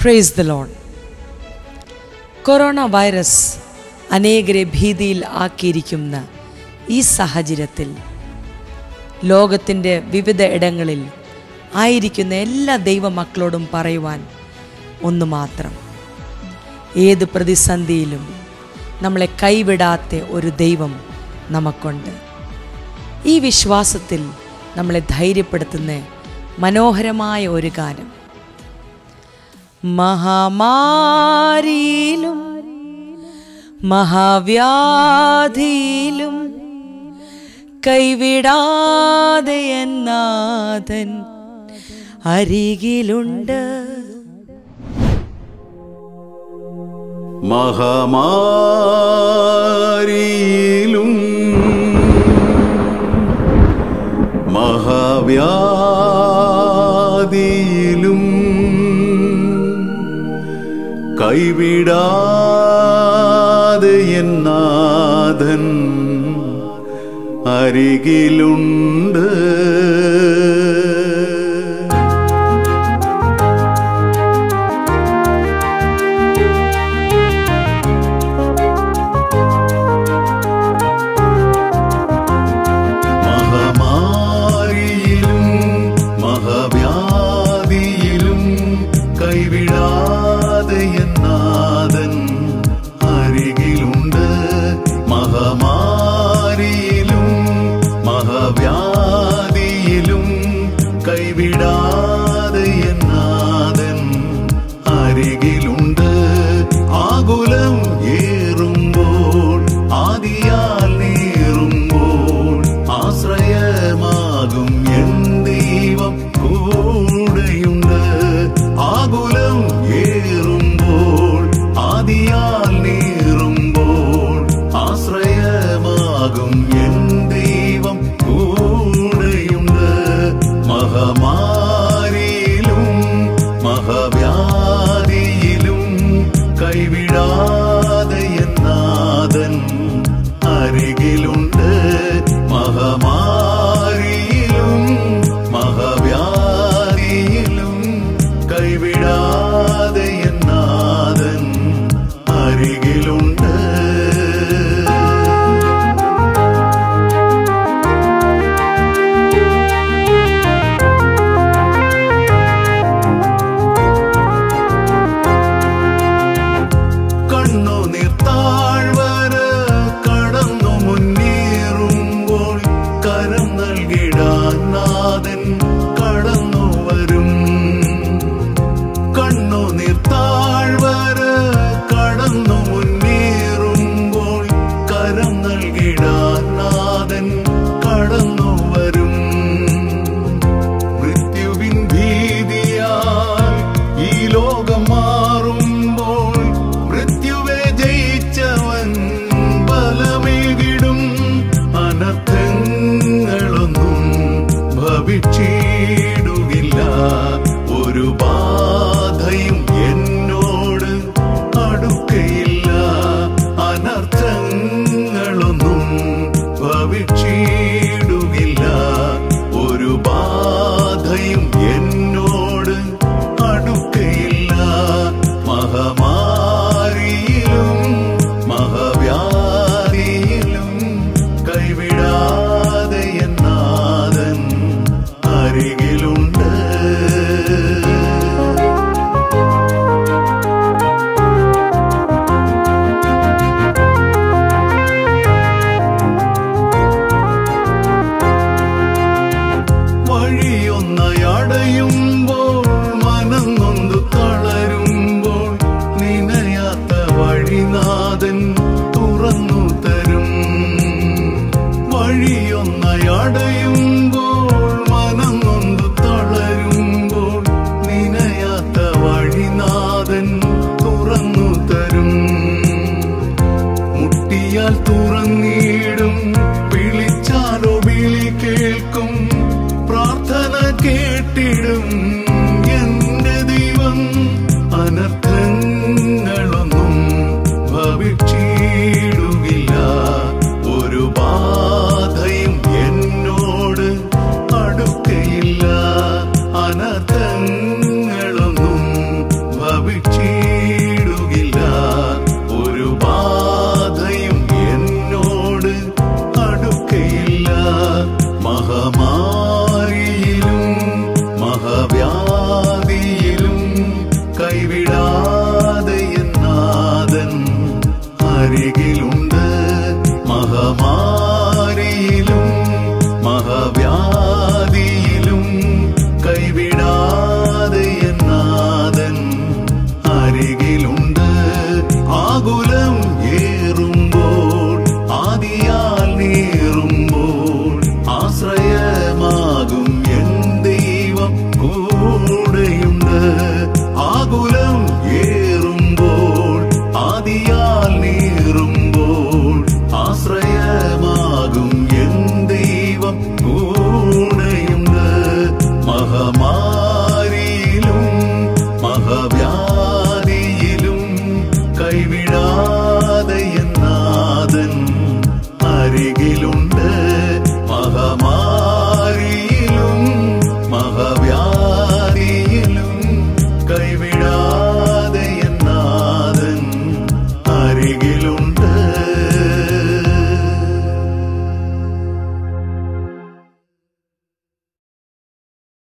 praise the Lord corona virus അനേകരെ ഭീതിയിൽ ആക്കിയിരിക്കുന്ന ഈ സാഹചര്യത്തിൽ ലോകത്തിൻ്റെ വിവിധ ഇടങ്ങളിൽ ആയിരിക്കുന്ന എല്ലാ ദൈവമക്കളോടും പറയുവാൻ ഒന്ന് മാത്രം ഏത് പ്രതിസന്ധിയിലും നമ്മളെ കൈവിടാത്ത ഒരു ദൈവം നമുക്കുണ്ട് ഈ വിശ്വാസത്തിൽ നമ്മളെ ധൈര്യപ്പെടുത്തുന്ന മനോഹരമായ ഒരു ഗാനം മഹാമാരിയിലും മഹാവ്യാധിയിലും കൈവിടാതെ എന്നാഥൻ അരികിലുണ്ട് മഹാമാരിയിലും മഹാവ്യാധിയിലും കൈവിടാതെ എന്നാഥൻ അരികിലുണ്ട് മഹാമാരിയിലും മഹാവ്യാധിയിലും കൈവിടാതെ എന്നാഥൻ അരികിലുണ്ട് മഹാമാരിയിലും മഹാവ്യാധിയിലും കൈവിടാതെ എന്നാഥൻ അരികിലുണ്ട് ആകുലം ഏറുമ്പോൾ ആദിയാൽ നീറുമ്പോൾ ആശ്രയമാകും എൻ ദൈവം കൂടെയുണ്ട് ആകുലം ഏറുമ്പോൾ ആദിയാൽ നീറുമ്പോൾ ആശ്രയമാകും എൻ ദൈവം കൂടെയുണ്ട് മഹാമാരിയിലും മഹാവ്യാധിയിലും കൈവിടാതെ എന്നാഥൻ അരികിലുണ്ട് മഹാമാരിയിലും മഹാവ്യാധിയിലും കൈവിടാതെ എന്നാഥൻ അരികിലുണ്ട് കണ്ണു നീർത്താഴ്വര കടന്നു മുന്നേറുമ്പോൾ കരം നൽകിടാൻ നാഥൻ കടന്നു വരും കണ്ണു നീർത്താഴ്വര കടന്നു മുന്നേറുമ്പോൾ കരം നൽകിടാൻ നാഥൻ കടന്നു വരും മൃത്യുവിൻ ഭീതിയാൽ ഈ ലോകം മാറുമ്പോൾ മൃത്യുവെ ജയിച്ചവൻ ബലമേകിടും അനർത്ഥങ്ങളൊന്നും ഭവിച്ചിടുകില്ല ഒരു ബാധയും എന്നോട് അടുക്കയില്ല അനർത്ഥങ്ങളൊന്നും ഭവിച്ചിടുകില്ല ഒരു ബാധയും എന്നോട് അടുക്കയില്ല മഹാമാരിയിലും മഹാവ്യാധിയിലും കൈവിടാതെ എന്നാഥൻ അരികിലുണ്ട് വഴിയൊന്നയടയുമ്പോൾ മനം നൊന്തു തളരുമ്പോൾ നിനയാത്ത വഴിനാഥൻ തുറന്നു തരും വഴിയൊന്നയടയുമ്പോൾ മനം നൊന്തു തളരുമ്പോൾ നിനയാത്ത വഴിനാഥൻ തുറന്നു തരും മുട്ടിയാൽ തുറന്നിടും വിളിച്ചാലോ വിളി കേൾക്കും പ്രാർത്ഥന കേട്ടിടും എന്റെ ദൈവം അനർത്ഥ